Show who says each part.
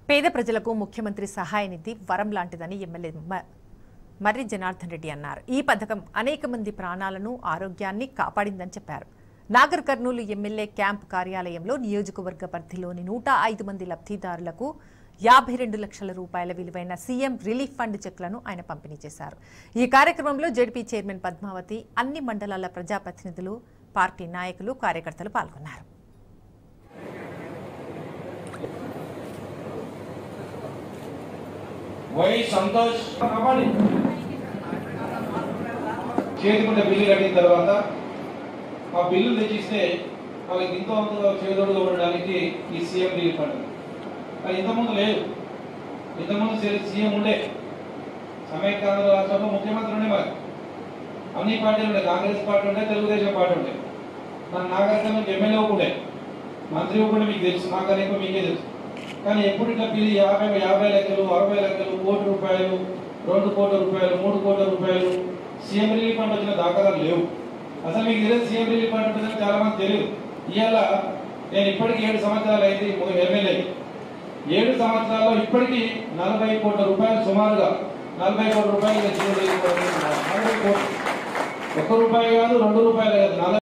Speaker 1: పేద ప్రజలకు ముఖ్యమంత్రి సహాయ నిధి వరం లాంటిదని ఎమ్మెల్యే మ- మర్రి జనార్దన్ రెడ్డి అన్నారు ఈ పథకం అనేక మంది ప్రాణాలను ఆరోగ్యాన్ని కాపాడిందని చెప్పారు నాగర్ కర్నూలు ఎమ్మెల్యే క్యాంప్ కార్యాలయంలో నియోజకవర్గ పరిధిలోని నూట ఐదు మంది లబ్ధిదారులకు యాభై రెండు లక్షల రూపాయల విలువైన సీఎం రిలీఫ్ ఫండ్ చెక్లను ఆయన పంపిణీ చేశారు ఈ కార్యక్రమంలో జడ్పీ చైర్మన్ పద్మావతి అన్ని మండలాల ప్రజాప్రతినిధులు పార్టీ నాయకులు కార్యకర్తలు పాల్గొన్నారు
Speaker 2: వై సంతోష్ కావాలి చేతికుంటే బిల్లు కట్టిన తర్వాత ఆ బిల్లు తెచ్చిస్తే వాళ్ళకి ఇంతో అంత చేదోడుగా ఉండడానికి ఈ సీఎం రిలీఫ్ ఫండ్ అది ఇంతకుముందు లేదు ఇంతకుముందు సీ- సీఎం ఉండే సమైక్యాంధ్ర రాష్ట్రంలో ముఖ్యమంత్రి ఉండే మరి అన్ని పార్టీలు ఉండే కాంగ్రెస్ పార్టీ ఉండే తెలుగుదేశం పార్టీ ఉండే మన నాగరికంలో ఎమ్మెల్యే ఉండే మంత్రి కూడా మీకు తెలుసు నాకనే ఎక్కువ మీకే తెలుసు కానీ ఎప్పుడు ఇట్లా బిల్లు యాభై యాభై లెక్కలు అరవై లెక్కలు కోటి రూపాయలు రెండు కోట్ల రూపాయలు మూడు కోట్ల రూపాయలు సీఎం రిలీఫ్ ఫండ్ వచ్చిన దాఖలాలు లేవు అసలు మీకు తెలియదు సీఎం రిలీఫ్ ఫండ్ ఉంటుందని చాలా మంది తెలియదు ఇవాళ నేను ఇప్పటికి ఏడు సంవత్సరాలు అయింది ఎమ్మెల్యే ఏడు సంవత్సరాల్లో ఇప్పటికీ నలభై కోట్ల రూపాయలు సుమారుగా నలభై కోట్ల రూపాయలు సీఎం రిలీఫ్ ఫండ్ నలభై కోట్లు ఒక్క రూపాయి కాదు రెండు రూపాయలు కాదు నలభై